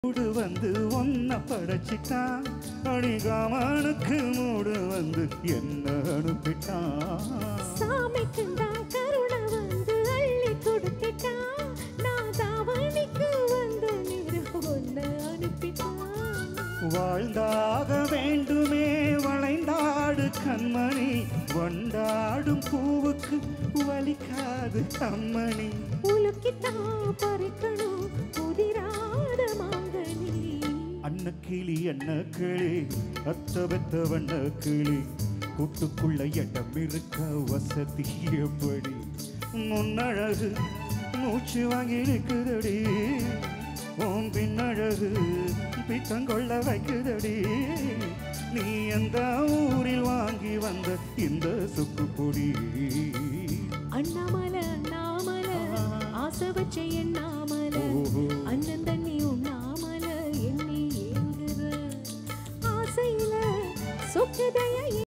மூடு வந்து ஒன்ன படைச்சிட்டான் அடிகாமனுக்கு மூடு வந்து என்ன அனுப்பிட்டான் சாமிக்கும் தான் கருணை வந்து அள்ளி கொடுத்துட்டான் நான் தாவணிக்கு வந்த நேரம் ஒன்று அனுப்பிட்டான் வாழ்ந்தாக வேண்டுமே வளைந்தாடு கண்மணி வண்டாடும் பூவுக்கு வலிக்காது அம்மணி உலுக்கித்தான் பறிக்கணும் உதிராத மாங்கனி அன்னக்கிளி அன்னக்கிளி அத்த பெத்த வண்ண கிளி கூட்டுக்குள்ள எண்ணம் இருக்க வசதி எப்படி முன்னழகு மூச்சு வாங்கி இருக்குதடி ஓம் பின்னழகு பித்தங்கொள்ள வைக்குதடி நீ எந்த ஊரில் வாங்கி வந்த இந்த சுக்கு பொடி அண்ணாமலை அண்ணாமலை ஆசை வச்ச எண்ணாமலை ஓஹோ. அண்ணன் தண்ணி உண்ணாமலை எண்ணி ஏங்குற ஆசையில சொக்குதைய